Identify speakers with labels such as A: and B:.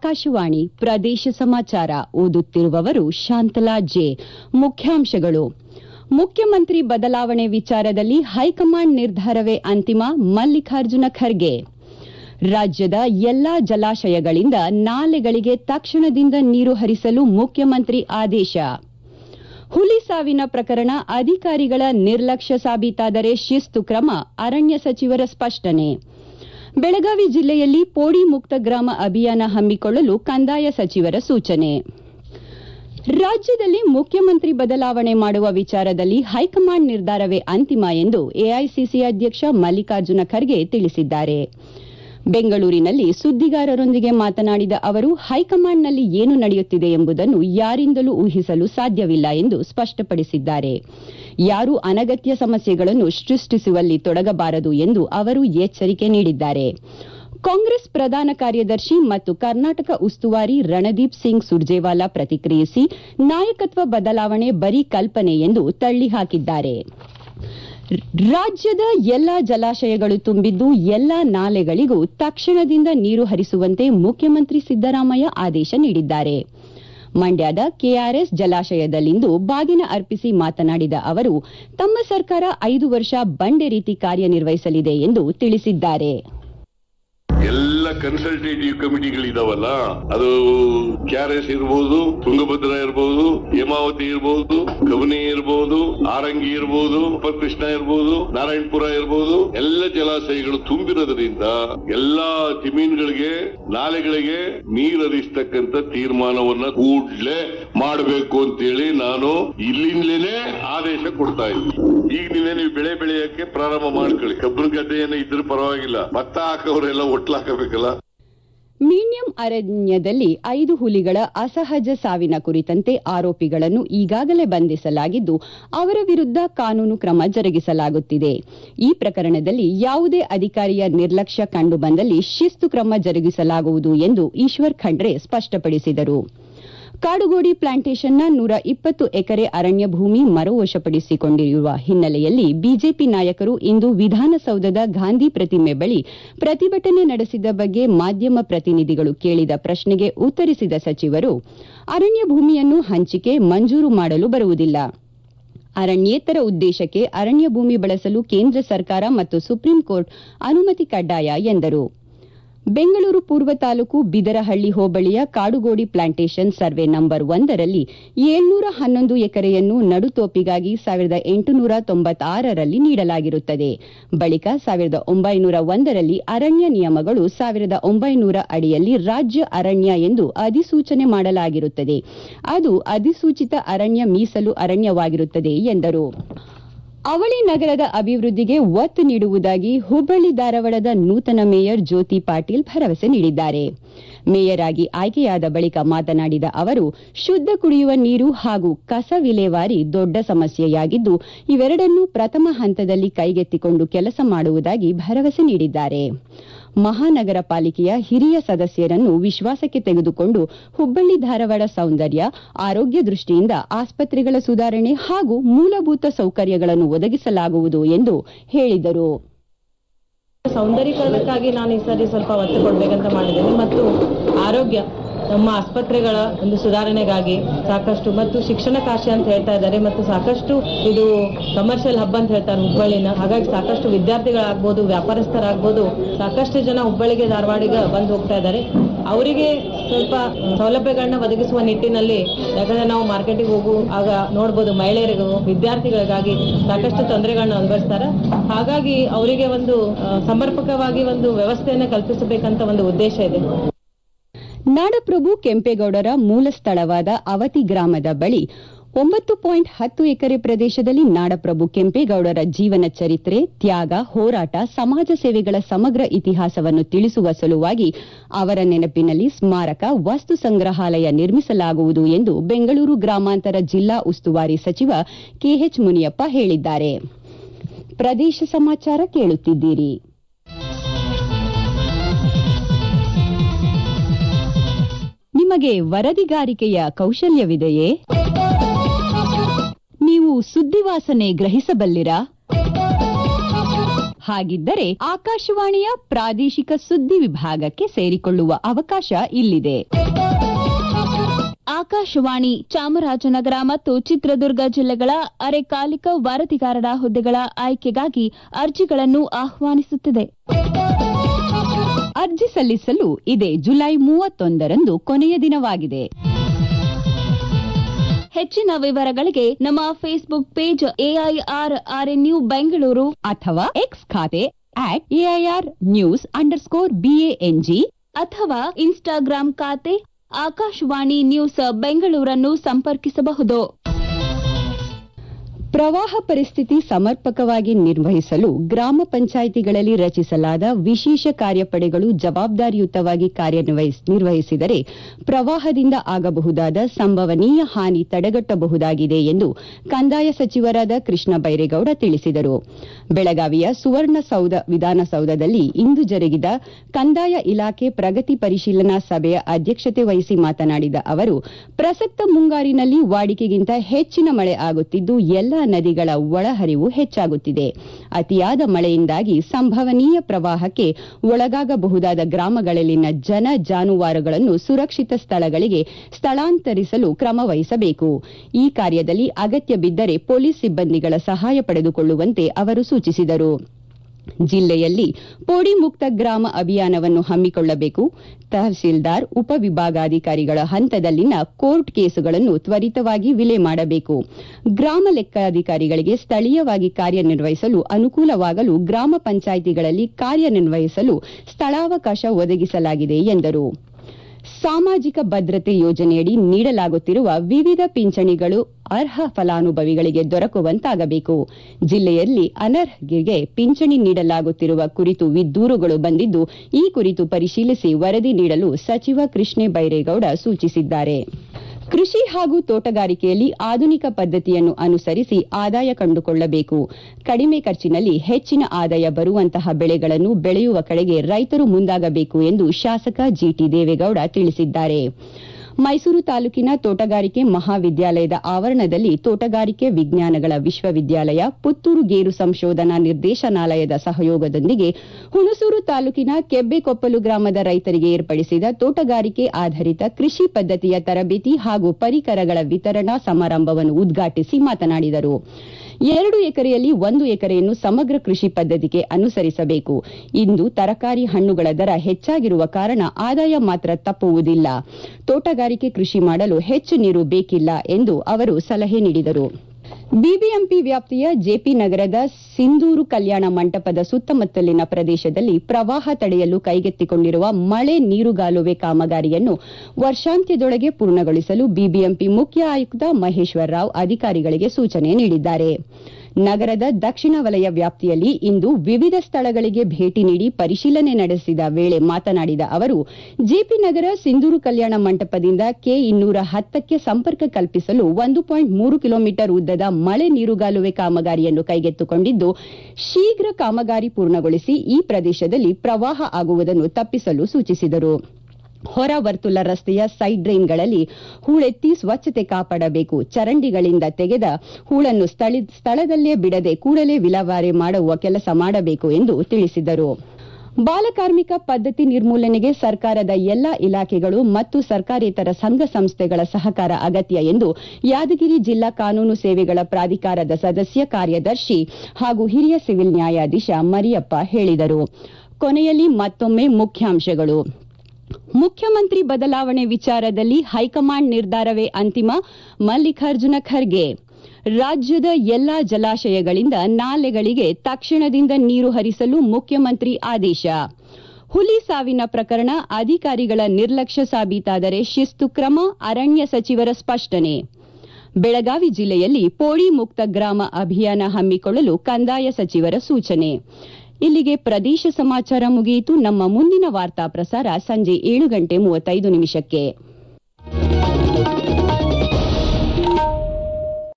A: ಆಕಾಶವಾಣಿ ಪ್ರದೇಶ ಸಮಾಚಾರ ಓದುತ್ತಿರುವವರು ಶಾಂತಲಾ ಜೆ ಮುಖ್ಯಾಂಶಗಳು ಮುಖ್ಯಮಂತ್ರಿ ಬದಲಾವಣೆ ವಿಚಾರದಲ್ಲಿ ಹೈಕಮಾಂಡ್ ನಿರ್ಧಾರವೇ ಅಂತಿಮ ಮಲ್ಲಿಕಾರ್ಜುನ ಖರ್ಗೆ ರಾಜ್ಯದ ಎಲ್ಲಾ ಜಲಾಶಯಗಳಿಂದ ನಾಲೆಗಳಿಗೆ ತಕ್ಷಣದಿಂದ ನೀರು ಹರಿಸಲು ಮುಖ್ಯಮಂತ್ರಿ ಆದೇಶ ಹುಲಿ ಸಾವಿನ ಪ್ರಕರಣ ಅಧಿಕಾರಿಗಳ ನಿರ್ಲಕ್ಷ್ಯ ಸಾಬೀತಾದರೆ ಶಿಸ್ತು ಕ್ರಮ ಅರಣ್ಯ ಸಚಿವರ ಸ್ಪಷ್ಟನೆ ಬೆಳಗಾವಿ ಜಿಲ್ಲೆಯಲ್ಲಿ ಪೋಡಿ ಮುಕ್ತ ಗ್ರಾಮ ಅಭಿಯಾನ ಹಮ್ಮಿಕೊಳ್ಳಲು ಕಂದಾಯ ಸಚಿವರ ಸೂಚನೆ ರಾಜ್ಯದಲ್ಲಿ ಮುಖ್ಯಮಂತ್ರಿ ಬದಲಾವಣೆ ಮಾಡುವ ವಿಚಾರದಲ್ಲಿ ಹೈಕಮಾಂಡ್ ನಿರ್ಧಾರವೇ ಅಂತಿಮ ಎಂದು ಎಐಸಿಸಿ ಅಧ್ಯಕ್ಷ ಮಲ್ಲಿಕಾರ್ಜುನ ಖರ್ಗೆ ತಿಳಿಸಿದ್ದಾರೆ ಬೆಂಗಳೂರಿನಲ್ಲಿ ಸುದ್ದಿಗಾರರೊಂದಿಗೆ ಮಾತನಾಡಿದ ಅವರು ಹೈಕಮಾಂಡ್ನಲ್ಲಿ ಏನು ನಡೆಯುತ್ತಿದೆ ಎಂಬುದನ್ನು ಯಾರಿಂದಲೂ ಊಹಿಸಲು ಸಾಧ್ಯವಿಲ್ಲ ಎಂದು ಸ್ಪಷ್ಟಪಡಿಸಿದ್ದಾರೆ ಯಾರೂ ಅನಗತ್ಯ ಸಮಸ್ಯೆಗಳನ್ನು ಸೃಷ್ಟಿಸುವಲ್ಲಿ ತೊಡಗಬಾರದು ಎಂದು ಅವರು ಎಚ್ಚರಿಕೆ ನೀಡಿದ್ದಾರೆ ಕಾಂಗ್ರೆಸ್ ಪ್ರಧಾನ ಕಾರ್ಯದರ್ಶಿ ಮತ್ತು ಕರ್ನಾಟಕ ಉಸ್ತುವಾರಿ ರಣದೀಪ್ ಸಿಂಗ್ ಸುರ್ಜೇವಾಲಾ ಪ್ರತಿಕ್ರಿಯಿಸಿ ನಾಯಕತ್ವ ಬದಲಾವಣೆ ಬರೀ ಕಲ್ಪನೆ ಎಂದು ತಳ್ಳಿಹಾಕಿದ್ದಾರೆ ರಾಜ್ಯದ ಎಲ್ಲಾ ಜಲಾಶಯಗಳು ತುಂಬಿದ್ದು ಎಲ್ಲಾ ನಾಲೆಗಳಿಗೂ ತಕ್ಷಣದಿಂದ ನೀರು ಹರಿಸುವಂತೆ ಮುಖ್ಯಮಂತ್ರಿ ಸಿದ್ದರಾಮಯ್ಯ ಆದೇಶ ನೀಡಿದ್ದಾರೆ ಮಂಡ್ಯದ ಕೆಆರ್ಎಸ್ ಜಲಾಶಯದಲ್ಲಿಂದು ಬಾಗಿನ ಅರ್ಪಿಸಿ ಮಾತನಾಡಿದ ಅವರು ತಮ್ಮ ಸರ್ಕಾರ ಐದು ವರ್ಷ ಬಂಡೆ ರೀತಿ ಕಾರ್ಯನಿರ್ವಹಿಸಲಿದೆ ಎಂದು ತಿಳಿಸಿದ್ದಾರೆ
B: ಎಲ್ಲ ಕನ್ಸಲ್ಟೇಟಿವ್ ಕಮಿಟಿಗಳಿದಾವಲ್ಲ ಅದು ಕ್ಯಾರೆಸ್ ಇರ್ಬೋದು ತುಂಗಭದ್ರಾ ಇರ್ಬೋದು ಹೇಮಾವತಿ ಇರ್ಬೋದು ಕಬಿನಿ ಇರ್ಬೋದು ಆರಂಗಿ ಇರ್ಬೋದು ಕೃಷ್ಣ ಇರ್ಬೋದು ನಾರಾಯಣಪುರ ಇರ್ಬೋದು ಎಲ್ಲ ಜಲಾಶಯಗಳು ತುಂಬಿರೋದ್ರಿಂದ ಎಲ್ಲಾ ಜಮೀನುಗಳಿಗೆ ನಾಲೆಗಳಿಗೆ ನೀರು ಹರಿಸ್ತಕ್ಕಂತ ತೀರ್ಮಾನವನ್ನ ಕೂಡ್ಲೆ ಮಾಡಬೇಕು ಅಂತೇಳಿ ನಾನು ಇಲ್ಲಿಂದಲೇ ಆದೇಶ ಕೊಡ್ತಾ ಇದ್ದೀನಿ ಈಗಿನಿಂದ ನೀವು ಬೆಳೆ ಬೆಳೆಯಕ್ಕೆ ಪ್ರಾರಂಭ ಮಾಡ್ಕೊಳ್ಳಿ ಕಬ್ಬಿನ ಗದ್ದೆ ಏನೋ ಇದ್ರೆ ಪರವಾಗಿಲ್ಲ ಭತ್ತ ಹಾಕೋರೆಲ್ಲ ಒಟ್ಲು ಹಾಕಬೇಕಲ್ಲ
A: ಮೀನಿಯಂ ಅರಣ್ಯದಲ್ಲಿ ಐದು ಹುಲಿಗಳ ಅಸಹಜ ಸಾವಿನ ಕುರಿತಂತೆ ಆರೋಪಿಗಳನ್ನು ಈಗಾಗಲೇ ಬಂಧಿಸಲಾಗಿದ್ದು ಅವರ ವಿರುದ್ಧ ಕಾನೂನು ಕ್ರಮ ಜರುಗಿಸಲಾಗುತ್ತಿದೆ ಈ ಪ್ರಕರಣದಲ್ಲಿ ಯಾವುದೇ ಅಧಿಕಾರಿಯ ನಿರ್ಲಕ್ಷ್ಯ ಕಂಡುಬಂದಲ್ಲಿ ಶಿಸ್ತು ಕ್ರಮ ಜರುಗಿಸಲಾಗುವುದು ಎಂದು ಈಶ್ವರ್ ಖಂಡ್ರೆ ಸ್ಪಷ್ಟಪಡಿಸಿದರು ಕಾಡುಗೋಡಿ ಪ್ಲಾಂಟೇಷನ್ನ ನೂರ ಇಪ್ಪತ್ತು ಎಕರೆ ಅರಣ್ಯ ಭೂಮಿ ಮರುವಶಪಡಿಸಿಕೊಂಡಿರುವ ಹಿನ್ನೆಲೆಯಲ್ಲಿ ಬಿಜೆಪಿ ನಾಯಕರು ಇಂದು ವಿಧಾನಸೌಧದ ಗಾಂಧಿ ಪ್ರತಿಮೆ ಬಳಿ ಪ್ರತಿಭಟನೆ ನಡೆಸಿದ ಬಗ್ಗೆ ಮಾಧ್ಯಮ ಪ್ರತಿನಿಧಿಗಳು ಕೇಳಿದ ಪ್ರಶ್ನೆಗೆ ಉತ್ತರಿಸಿದ ಸಚಿವರು ಅರಣ್ಯ ಭೂಮಿಯನ್ನು ಹಂಚಿಕೆ ಮಂಜೂರು ಮಾಡಲು ಬರುವುದಿಲ್ಲ ಅರಣ್ಯೇತರ ಉದ್ದೇಶಕ್ಕೆ ಅರಣ್ಯ ಭೂಮಿ ಬಳಸಲು ಕೇಂದ್ರ ಸರ್ಕಾರ ಮತ್ತು ಸುಪ್ರೀಂ ಕೋರ್ಟ್ ಅನುಮತಿ ಕಡ್ಡಾಯ ಎಂದರು ಬೆಂಗಳೂರು ಪೂರ್ವ ತಾಲೂಕು ಬಿದರಹಳ್ಳಿ ಹೋಬಳಿಯ ಕಾಡುಗೋಡಿ ಪ್ಲಾಂಟೇಷನ್ ಸರ್ವೆ ನಂಬರ್ ಒಂದರಲ್ಲಿ ಏಳ್ನೂರ ಹನ್ನೊಂದು ಎಕರೆಯನ್ನು ನಡುತೋಪಿಗಾಗಿ ಸಾವಿರದ ಎಂಟುನೂರ ತೊಂಬತ್ತಾರರಲ್ಲಿ ನೀಡಲಾಗಿರುತ್ತದೆ ಬಳಿಕ ಸಾವಿರದ ಒಂಬೈನೂರ ಒಂದರಲ್ಲಿ ಅರಣ್ಯ ನಿಯಮಗಳು ಸಾವಿರದ ಒಂಬೈನೂರ ಅಡಿಯಲ್ಲಿ ರಾಜ್ಯ ಅರಣ್ಯ ಎಂದು ಅಧಿಸೂಚನೆ ಮಾಡಲಾಗಿರುತ್ತದೆ ಅದು ಅಧಿಸೂಚಿತ ಅರಣ್ಯ ಮೀಸಲು ಅರಣ್ಯವಾಗಿರುತ್ತದೆ ಎಂದರು ಅವಳಿ ನಗರದ ಅಭಿವೃದ್ಧಿಗೆ ಒತ್ತು ನೀಡುವುದಾಗಿ ಹುಬ್ಬಳ್ಳಿ ಧಾರವಾಡದ ನೂತನ ಮೇಯರ್ ಜ್ಯೋತಿ ಪಾಟೀಲ್ ಭರವಸೆ ನೀಡಿದ್ದಾರೆ ಮೇಯರ್ ಆಗಿ ಆಯ್ಕೆಯಾದ ಬಳಿಕ ಮಾತನಾಡಿದ ಅವರು ಶುದ್ಧ ಕುಡಿಯುವ ನೀರು ಹಾಗೂ ಕಸ ವಿಲೇವಾರಿ ದೊಡ್ಡ ಸಮಸ್ಯೆಯಾಗಿದ್ದು ಇವೆರಡನ್ನೂ ಪ್ರಥಮ ಹಂತದಲ್ಲಿ ಕೈಗೆತ್ತಿಕೊಂಡು ಕೆಲಸ ಮಾಡುವುದಾಗಿ ಭರವಸೆ ನೀಡಿದ್ದಾರೆ ಮಹಾನಗರ ಪಾಲಿಕೆಯ ಹಿರಿಯ ಸದಸ್ಯರನ್ನು ವಿಶ್ವಾಸಕ್ಕೆ ತೆಗೆದುಕೊಂಡು ಹುಬ್ಬಳ್ಳಿ ಧಾರವಾಡ ಸೌಂದರ್ಯ ಆರೋಗ್ಯ ದೃಷ್ಟಿಯಿಂದ ಆಸ್ಪತ್ರೆಗಳ ಸುಧಾರಣೆ ಹಾಗೂ ಮೂಲಭೂತ ಸೌಕರ್ಯಗಳನ್ನು ಒದಗಿಸಲಾಗುವುದು ಎಂದು ಹೇಳಿದರು
C: ಸೌಂದರೀಕರಣಕ್ಕಾಗಿ ನಾನು ಈ ಸರಿ ಸ್ವಲ್ಪ ಒತ್ತು ಕೊಡ್ಬೇಕಂತ ಮಾಡಿದ್ದೇನೆ ಮತ್ತು ಆರೋಗ್ಯ ನಮ್ಮ ಆಸ್ಪತ್ರೆಗಳ ಒಂದು ಸುಧಾರಣೆಗಾಗಿ ಸಾಕಷ್ಟು ಮತ್ತು ಶಿಕ್ಷಣ ಕಾಶಿ ಅಂತ ಹೇಳ್ತಾ ಇದ್ದಾರೆ ಮತ್ತು ಸಾಕಷ್ಟು ಇದು ಕಮರ್ಷಿಯಲ್ ಹಬ್ ಅಂತ ಹೇಳ್ತಾರೆ ಹುಬ್ಬಳ್ಳಿನ ಹಾಗಾಗಿ ಸಾಕಷ್ಟು ವಿದ್ಯಾರ್ಥಿಗಳಾಗ್ಬೋದು ವ್ಯಾಪಾರಸ್ಥರಾಗ್ಬೋದು ಸಾಕಷ್ಟು ಜನ ಹುಬ್ಬಳ್ಳಿಗೆ ಧಾರವಾಡಿಗೆ ಬಂದು ಹೋಗ್ತಾ ಇದ್ದಾರೆ ಅವರಿಗೆ ಸ್ವಲ್ಪ ಸೌಲಭ್ಯಗಳನ್ನ ಒದಗಿಸುವ ನಿಟ್ಟಿನಲ್ಲಿ ಯಾಕಂದ್ರೆ ನಾವು ಮಾರ್ಕೆಟಿಗೆ ಹೋಗು ಆಗ ನೋಡ್ಬೋದು ಮಹಿಳೆಯರಿಗೂ ವಿದ್ಯಾರ್ಥಿಗಳಿಗಾಗಿ ಸಾಕಷ್ಟು ತೊಂದರೆಗಳನ್ನ ಅನುಭವಿಸ್ತಾರೆ ಹಾಗಾಗಿ ಅವರಿಗೆ ಒಂದು ಆ, ಸಮರ್ಪಕವಾಗಿ ಒಂದು ವ್ಯವಸ್ಥೆಯನ್ನು ಕಲ್ಪಿಸಬೇಕಂತ ಒಂದು ಉದ್ದೇಶ ಇದೆ
A: ನಾಡಪ್ರಭು ಕೆಂಪೇಗೌಡರ ಮೂಲ ಸ್ಥಳವಾದ ಅವತಿ ಗ್ರಾಮದ ಬಳಿ ಒಂಬತ್ತು ಪಾಯಿಂಟ್ ಹತ್ತು ಎಕರೆ ಪ್ರದೇಶದಲ್ಲಿ ನಾಡಪ್ರಭು ಕೆಂಪೇಗೌಡರ ಜೀವನ ಚರಿತ್ರೆ ತ್ಯಾಗ ಹೋರಾಟ ಸಮಾಜ ಸೇವೆಗಳ ಸಮಗ್ರ ಇತಿಹಾಸವನ್ನು ತಿಳಿಸುವ ಸಲುವಾಗಿ ಅವರ ನೆನಪಿನಲ್ಲಿ ಸ್ಮಾರಕ ವಸ್ತು ಸಂಗ್ರಹಾಲಯ ನಿರ್ಮಿಸಲಾಗುವುದು ಎಂದು ಬೆಂಗಳೂರು ಗ್ರಾಮಾಂತರ ಜಿಲ್ಲಾ ಉಸ್ತುವಾರಿ ಸಚಿವ ಕೆಎಚ್ ಮುನಿಯಪ್ಪ ಹೇಳಿದ್ದಾರೆ ಪ್ರದೇಶ ಸಮಾಚಾರ ಕೇಳುತ್ತಿದ್ದೀರಿ ನಿಮಗೆ ವರದಿಗಾರಿಕೆಯ ಕೌಶಲ್ಯವಿದೆಯೇ ನೀವು ಸುದ್ದಿವಾಸನೆ ಗ್ರಹಿಸಬಲ್ಲಿರಾ ಹಾಗಿದ್ದರೆ ಆಕಾಶವಾಣಿಯ ಪ್ರಾದೇಶಿಕ ಸುದ್ದಿ ವಿಭಾಗಕ್ಕೆ ಸೇರಿಕೊಳ್ಳುವ ಅವಕಾಶ ಇಲ್ಲಿದೆ
D: ಆಕಾಶವಾಣಿ ಚಾಮರಾಜನಗರ ಮತ್ತು ಚಿತ್ರದುರ್ಗ ಜಿಲ್ಲೆಗಳ ಅರೆಕಾಲಿಕ ವರದಿಗಾರರ ಹುದ್ದೆಗಳ ಆಯ್ಕೆಗಾಗಿ ಅರ್ಜಿಗಳನ್ನು ಆಹ್ವಾನಿಸುತ್ತಿದೆ
A: ಅರ್ಜಿ ಸಲ್ಲಿಸಲು ಇದೇ ಜುಲೈ ಮೂವತ್ತೊಂದರಂದು ಕೊನೆಯ ದಿನವಾಗಿದೆ
D: ಹೆಚ್ಚಿನ ವಿವರಗಳಿಗೆ ನಮ್ಮ Facebook page AIR RNU Bengaluru
A: ಅಥವಾ ಎಕ್ಸ್ ಖಾತೆ at AIR news underscore BANG
D: ಅಥವಾ ಇನ್ಸ್ಟಾಗ್ರಾಂ ಖಾತೆ ಆಕಾಶವಾಣಿ ನ್ಯೂಸ್ ಬೆಂಗಳೂರನ್ನು ಸಂಪರ್ಕಿಸಬಹುದು
A: ಪ್ರವಾಹ ಪರಿಸ್ಥಿತಿ ಸಮರ್ಪಕವಾಗಿ ನಿರ್ವಹಿಸಲು ಗ್ರಾಮ ಪಂಚಾಯಿತಿಗಳಲ್ಲಿ ರಚಿಸಲಾದ ವಿಶೇಷ ಕಾರ್ಯಪಡೆಗಳು ಜವಾಬ್ದಾರಿಯುತವಾಗಿ ಕಾರ್ಯನಿರ್ವಹಿಸಿದರೆ ಪ್ರವಾಹದಿಂದ ಆಗಬಹುದಾದ ಸಂಭವನೀಯ ಹಾನಿ ತಡೆಗಟ್ಟಬಹುದಾಗಿದೆ ಎಂದು ಕಂದಾಯ ಸಚಿವರಾದ ಕೃಷ್ಣ ಬೈರೇಗೌಡ ತಿಳಿಸಿದರು ಬೆಳಗಾವಿಯ ಸುವರ್ಣಸೌಧ ವಿಧಾನಸೌಧದಲ್ಲಿ ಇಂದು ಜರುಗಿದ ಕಂದಾಯ ಇಲಾಖೆ ಪ್ರಗತಿ ಪರಿಶೀಲನಾ ಸಭೆಯ ಅಧ್ಯಕ್ಷತೆ ವಹಿಸಿ ಮಾತನಾಡಿದ ಅವರು ಪ್ರಸಕ್ತ ಮುಂಗಾರಿನಲ್ಲಿ ವಾಡಿಕೆಗಿಂತ ಹೆಚ್ಚಿನ ಮಳೆ ಆಗುತ್ತಿದ್ದು ಎಲ್ಲ ನದಿಗಳ ಒಳಹರಿವು ಹೆಚ್ಚಾಗುತ್ತಿದೆ ಅತಿಯಾದ ಮಳೆಯಿಂದಾಗಿ ಸಂಭವನೀಯ ಪ್ರವಾಹಕ್ಕೆ ಒಳಗಾಗಬಹುದಾದ ಗ್ರಾಮಗಳಲ್ಲಿನ ಜನ ಜಾನುವಾರುಗಳನ್ನು ಸುರಕ್ಷಿತ ಸ್ಥಳಗಳಿಗೆ ಸ್ಥಳಾಂತರಿಸಲು ಕ್ರಮ ವಹಿಸಬೇಕು ಈ ಕಾರ್ಯದಲ್ಲಿ ಅಗತ್ಯ ಬಿದ್ದರೆ ಪೊಲೀಸ್ ಸಿಬ್ಬಂದಿಗಳ ಸಹಾಯ ಪಡೆದುಕೊಳ್ಳುವಂತೆ ಅವರು ಸೂಚಿಸಿದರು ಜಿಲ್ಲೆಯಲ್ಲಿ ಪೋಡಿ ಮುಕ್ತ ಗ್ರಾಮ ಅಭಿಯಾನವನ್ನು ಹಮ್ಮಿಕೊಳ್ಳಬೇಕು ತಹಸೀಲ್ದಾರ್ ಉಪವಿಭಾಗಾಧಿಕಾರಿಗಳ ಹಂತದಲ್ಲಿನ ಕೋರ್ಟ್ ಕೇಸುಗಳನ್ನು ತ್ವರಿತವಾಗಿ ವಿಲೆ ಮಾಡಬೇಕು ಗ್ರಾಮ ಲೆಕ್ಕಾಧಿಕಾರಿಗಳಿಗೆ ಸ್ಥಳೀಯವಾಗಿ ಕಾರ್ಯನಿರ್ವಹಿಸಲು ಅನುಕೂಲವಾಗಲು ಗ್ರಾಮ ಪಂಚಾಯಿತಿಗಳಲ್ಲಿ ಕಾರ್ಯನಿರ್ವಹಿಸಲು ಸ್ಥಳಾವಕಾಶ ಒದಗಿಸಲಾಗಿದೆ ಎಂದರು ಸಾಮಾಜಿಕ ಭದ್ರತೆ ಯೋಜನೆಯಡಿ ನೀಡಲಾಗುತ್ತಿರುವ ವಿವಿಧ ಪಿಂಚಣಿಗಳು ಅರ್ಹ ಫಲಾನುಭವಿಗಳಿಗೆ ದೊರಕುವಂತಾಗಬೇಕು ಜಿಲ್ಲೆಯಲ್ಲಿ ಅನರ್ಹರಿಗೆ ಪಿಂಚಣಿ ನೀಡಲಾಗುತ್ತಿರುವ ಕುರಿತು ದೂರುಗಳು ಬಂದಿದ್ದು ಈ ಕುರಿತು ಪರಿಶೀಲಿಸಿ ವರದಿ ನೀಡಲು ಸಚಿವ ಕೃಷ್ಣೆ ಬೈರೇಗೌಡ ಸೂಚಿಸಿದ್ದಾರೆ ಕೃಷಿ ಹಾಗೂ ತೋಟಗಾರಿಕೆಯಲ್ಲಿ ಆಧುನಿಕ ಪದ್ಧತಿಯನ್ನು ಅನುಸರಿಸಿ ಆದಾಯ ಕಂಡುಕೊಳ್ಳಬೇಕು ಕಡಿಮೆ ಖರ್ಚಿನಲ್ಲಿ ಹೆಚ್ಚಿನ ಆದಾಯ ಬರುವಂತಹ ಬೆಳೆಗಳನ್ನು ಬೆಳೆಯುವ ಕಡೆಗೆ ರೈತರು ಮುಂದಾಗಬೇಕು ಎಂದು ಶಾಸಕ ಜಿಟಿ ದೇವೇಗೌಡ ತಿಳಿಸಿದ್ದಾರೆ ಮೈಸೂರು ತಾಲೂಕಿನ ತೋಟಗಾರಿಕೆ ಮಹಾವಿದ್ಯಾಲಯದ ಆವರಣದಲ್ಲಿ ತೋಟಗಾರಿಕೆ ವಿಜ್ಞಾನಗಳ ವಿಶ್ವವಿದ್ಯಾಲಯ ಪುತ್ತೂರು ಗೇರು ಸಂಶೋಧನಾ ನಿರ್ದೇಶನಾಲಯದ ಸಹಯೋಗದೊಂದಿಗೆ ಹುಣಸೂರು ತಾಲೂಕಿನ ಕೆಬ್ಬೆಕೊಪ್ಪಲು ಗ್ರಾಮದ ರೈತರಿಗೆ ಏರ್ಪಡಿಸಿದ ತೋಟಗಾರಿಕೆ ಆಧಾರಿತ ಕೃಷಿ ಪದ್ಧತಿಯ ತರಬೇತಿ ಹಾಗೂ ಪರಿಕರಗಳ ವಿತರಣಾ ಸಮಾರಂಭವನ್ನು ಉದ್ಘಾಟಿಸಿ ಮಾತನಾಡಿದರು ಎರಡು ಎಕರೆಯಲ್ಲಿ ಒಂದು ಎಕರೆಯನ್ನು ಸಮಗ್ರ ಕೃಷಿ ಪದ್ಧತಿಗೆ ಅನುಸರಿಸಬೇಕು ಇಂದು ತರಕಾರಿ ಹಣ್ಣುಗಳ ದರ ಹೆಚ್ಚಾಗಿರುವ ಕಾರಣ ಆದಾಯ ಮಾತ್ರ ತಪ್ಪುವುದಿಲ್ಲ ತೋಟಗಾರಿಕೆ ಕೃಷಿ ಮಾಡಲು ಹೆಚ್ಚು ನೀರು ಬೇಕಿಲ್ಲ ಎಂದು ಅವರು ಸಲಹೆ ನೀಡಿದರು ಬಿಬಿಎಂಪಿ ವ್ಯಾಪ್ತಿಯ ಜೆಪಿ ನಗರದ ಸಿಂಧೂರು ಕಲ್ಯಾಣ ಮಂಟಪದ ಸುತ್ತಮುತ್ತಲಿನ ಪ್ರದೇಶದಲ್ಲಿ ಪ್ರವಾಹ ತಡೆಯಲು ಕೈಗೆತ್ತಿಕೊಂಡಿರುವ ಮಳೆ ನೀರುಗಾಲುವೆ ಕಾಮಗಾರಿಯನ್ನು ವರ್ಷಾಂತ್ಯದೊಳಗೆ ಪೂರ್ಣಗೊಳಿಸಲು ಬಿಬಿಎಂಪಿ ಮುಖ್ಯ ಆಯುಕ್ತ ಮಹೇಶ್ವರ್ ರಾವ್ ಅಧಿಕಾರಿಗಳಿಗೆ ಸೂಚನೆ ನೀಡಿದ್ದಾರೆ ನಗರದ ದಕ್ಷಿಣ ವಲಯ ವ್ಯಾಪ್ತಿಯಲ್ಲಿ ಇಂದು ವಿವಿಧ ಸ್ಥಳಗಳಿಗೆ ಭೇಟಿ ನೀಡಿ ಪರಿಶೀಲನೆ ನಡೆಸಿದ ವೇಳೆ ಮಾತನಾಡಿದ ಅವರು ಜೆಪಿ ನಗರ ಸಿಂಧೂರು ಕಲ್ಯಾಣ ಮಂಟಪದಿಂದ ಕೆ ಇನ್ನೂರ ಹತ್ತಕ್ಕೆ ಸಂಪರ್ಕ ಕಲ್ಪಿಸಲು ಒಂದು ಪಾಯಿಂಟ್ ಮೂರು ಕಿಲೋಮೀಟರ್ ಉದ್ದದ ಮಳೆ ನೀರುಗಾಲುವೆ ಕಾಮಗಾರಿಯನ್ನು ಕೈಗೆತ್ತಿಕೊಂಡಿದ್ದು ಶೀಘ್ರ ಕಾಮಗಾರಿ ಪೂರ್ಣಗೊಳಿಸಿ ಈ ಪ್ರದೇಶದಲ್ಲಿ ಪ್ರವಾಹ ಆಗುವುದನ್ನು ತಪ್ಪಿಸಲು ಸೂಚಿಸಿದರು ಹೊರ ವರ್ತುಲ ರಸ್ತೆಯ ಸೈಡ್ ಡ್ರೈನ್ಗಳಲ್ಲಿ ಹೂಳೆತ್ತಿ ಸ್ವಚ್ಛತೆ ಕಾಪಾಡಬೇಕು ಚರಂಡಿಗಳಿಂದ ತೆಗೆದ ಹೂಳನ್ನು ಸ್ಥಳದಲ್ಲೇ ಬಿಡದೆ ಕೂಡಲೇ ವಿಲೇವಾರಿ ಮಾಡುವ ಕೆಲಸ ಮಾಡಬೇಕು ಎಂದು ತಿಳಿಸಿದರು ಬಾಲಕಾರ್ಮಿಕ ಪದ್ಧತಿ ನಿರ್ಮೂಲನೆಗೆ ಸರ್ಕಾರದ ಎಲ್ಲಾ ಇಲಾಖೆಗಳು ಮತ್ತು ಸರ್ಕಾರೇತರ ಸಂಘ ಸಂಸ್ಥೆಗಳ ಸಹಕಾರ ಅಗತ್ಯ ಎಂದು ಯಾದಗಿರಿ ಜಿಲ್ಲಾ ಕಾನೂನು ಸೇವೆಗಳ ಪ್ರಾಧಿಕಾರದ ಸದಸ್ಯ ಕಾರ್ಯದರ್ಶಿ ಹಾಗೂ ಹಿರಿಯ ಸಿವಿಲ್ ನ್ಯಾಯಾಧೀಶ ಮರಿಯಪ್ಪ ಹೇಳಿದರು ಕೊನೆಯಲ್ಲಿ ಮತ್ತೊಮ್ಮೆ ಮುಖ್ಯಾಂಶಗಳು ಮುಖ್ಯಮಂತ್ರಿ ಬದಲಾವಣೆ ವಿಚಾರದಲ್ಲಿ ಹೈಕಮಾಂಡ್ ನಿರ್ಧಾರವೇ ಅಂತಿಮ ಮಲ್ಲಿಕಾರ್ಜುನ ಖರ್ಗೆ ರಾಜ್ಯದ ಎಲ್ಲಾ ಜಲಾಶಯಗಳಿಂದ ನಾಲೆಗಳಿಗೆ ತಕ್ಷಣದಿಂದ ನೀರು ಹರಿಸಲು ಮುಖ್ಯಮಂತ್ರಿ ಆದೇಶ ಹುಲಿ ಸಾವಿನ ಪ್ರಕರಣ ಅಧಿಕಾರಿಗಳ ನಿರ್ಲಕ್ಷ್ಯ ಸಾಬೀತಾದರೆ ಶಿಸ್ತು ಕ್ರಮ ಅರಣ್ಯ ಸಚಿವರ ಸ್ಪಷ್ಟನೆ ಬೆಳಗಾವಿ ಜಿಲ್ಲೆಯಲ್ಲಿ ಪೋಡಿ ಮುಕ್ತ ಗ್ರಾಮ ಅಭಿಯಾನ ಹಮ್ಮಿಕೊಳ್ಳಲು ಕಂದಾಯ ಸಚಿವರ ಸೂಚನೆ ಇಲ್ಲಿಗೆ ಪ್ರದೇಶ ಸಮಾಚಾರ ಮುಗಿಯಿತು ನಮ್ಮ ಮುಂದಿನ ವಾರ್ತಾ ಪ್ರಸಾರ ಸಂಜೆ ಏಳು ಗಂಟೆ ಮೂವತ್ತೈದು ನಿಮಿಷಕ್ಕೆ